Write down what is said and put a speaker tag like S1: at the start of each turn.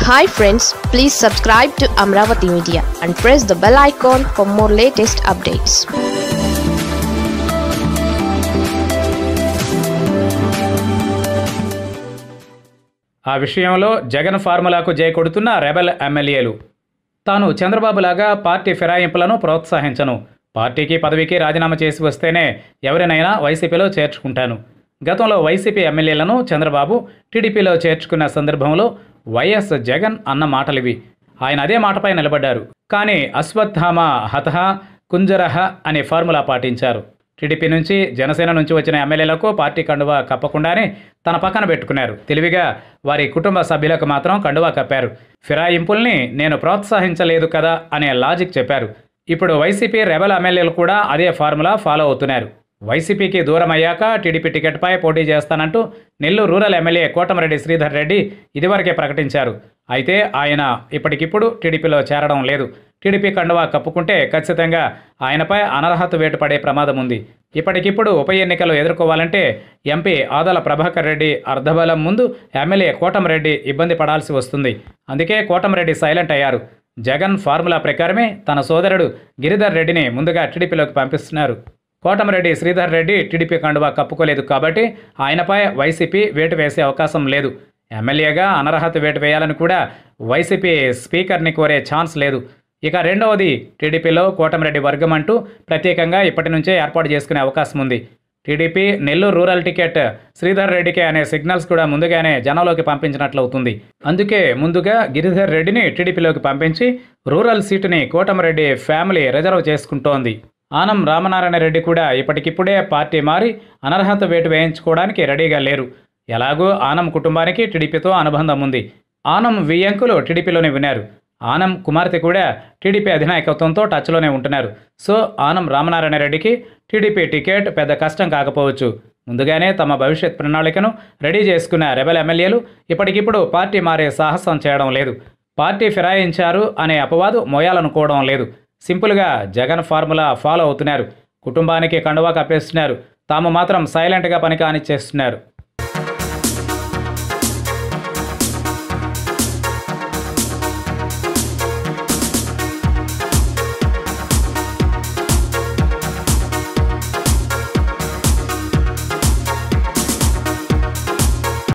S1: hi friends please subscribe to Amaravati media and press the bell icon for more latest updates
S2: ఆ విషయంలో జగన్ ఫార్ములాకు జై కొడుతున్న rebel ఎమ్మెల్యేలు తాను చంద్రబాబులాగా పార్టీ ఫిరాయింపులను ప్రోత్సహించను పార్టీకి పదవికి రాజీనామా చేసి వస్తేనే ఎవరినైనా వైసీపీలో చేర్చుకుంటాను గతంలో వైసీపీ ఎమ్మెల్యేలను చంద్రబాబు టీడీపీలో చేర్చుకున్న సందర్భంలో వైఎస్ జగన్ అన్న మాటలివి ఆయన అదే మాటపై నిలబడ్డారు కానీ అశ్వత్థామ హతహ కుంజరహ అనే ఫార్ములా పాటించారు టీడీపీ నుంచి జనసేన నుంచి వచ్చిన ఎమ్మెల్యేలకు పార్టీ కండువా కప్పకుండానే తన పక్కన పెట్టుకున్నారు తెలివిగా వారి కుటుంబ సభ్యులకు మాత్రం కండువా కప్పారు ఫిరాయింపుల్ని నేను ప్రోత్సహించలేదు కదా అనే లాజిక్ చెప్పారు ఇప్పుడు వైసీపీ రెబల్ ఎమ్మెల్యేలు కూడా అదే ఫార్ములా ఫాలో అవుతున్నారు వైసీపీకి దూరం అయ్యాక టీడీపీ టికెట్పై పోటీ చేస్తానంటూ నెల్లూరు రూరల్ ఎమ్మెల్యే కోటమిరెడ్డి శ్రీధర్ రెడ్డి ఇదివరకే ప్రకటించారు అయితే ఆయన ఇప్పటికిప్పుడు టీడీపీలో చేరడం లేదు టీడీపీ కండువా కప్పుకుంటే ఖచ్చితంగా ఆయనపై అనర్హత వేటు పడే ప్రమాదం ఉంది ఇప్పటికిప్పుడు ఉప ఎన్నికలు ఎదుర్కోవాలంటే ఎంపీ ఆదల ప్రభాకర్ రెడ్డి అర్ధబలం ముందు ఎమ్మెల్యే కోటమిరెడ్డి ఇబ్బంది పడాల్సి వస్తుంది అందుకే కోటమిరెడ్డి సైలెంట్ అయ్యారు జగన్ ఫార్ములా ప్రకారమే తన సోదరుడు గిరిధర్ రెడ్డిని ముందుగా టీడీపీలోకి పంపిస్తున్నారు కోటమిరెడ్డి శ్రీధర్ రెడ్డి టీడీపీ కండువా కప్పుకోలేదు కాబట్టి ఆయనపై వైసీపీ వేటు వేసే అవకాశం లేదు ఎమ్మెల్యేగా అనర్హత వేటు వేయాలని కూడా వైసీపీ స్పీకర్ని కోరే ఛాన్స్ లేదు ఇక రెండవది టీడీపీలో కోటమిరెడ్డి వర్గం అంటూ ప్రత్యేకంగా ఇప్పటి నుంచే ఏర్పాటు చేసుకునే అవకాశం ఉంది TDP Nellore rural ticket Sridhar రెడ్డికే అనే సిగ్నల్స్ కూడా ముందుగానే జనంలోకి పంపించినట్లవుతుంది అందుకే ముందుగా గిరిధర్ రెడ్డిని టీడీపీలోకి పంపించి రూరల్ సీటుని కోటమిరెడ్డి ఫ్యామిలీ రిజర్వ్ చేసుకుంటోంది ఆనం రామనారాయణ రెడ్డి కూడా ఇప్పటికిప్పుడే పార్టీ మారి అనర్హత వేటు వేయించుకోవడానికి రెడీగా లేరు ఎలాగూ ఆనం కుటుంబానికి టీడీపీతో అనుబంధం ఉంది ఆనం వియ్యంకులు టీడీపీలోనే విన్నారు ఆనం కుమార్తె కూడా టీడీపీ అధినాయకత్వంతో టచ్లోనే ఉంటున్నారు సో ఆనం రామనారాయణ రెడ్డికి టీడీపీ టికెట్ పెద్ద కష్టం కాకపోవచ్చు ముందుగానే తమ భవిష్యత్ ప్రణాళికను రెడీ చేసుకున్న రెబల్ ఎమ్మెల్యేలు ఇప్పటికిప్పుడు పార్టీ మారే సాహసం చేయడం లేదు పార్టీ ఫిరాయించారు అనే అపవాదు మోయాలనుకోవడం లేదు సింపుల్గా జగన్ ఫార్ములా ఫాలో అవుతున్నారు కుటుంబానికి కండువా కప్పేస్తున్నారు తాము మాత్రం సైలెంట్గా పని కానిచ్చేస్తున్నారు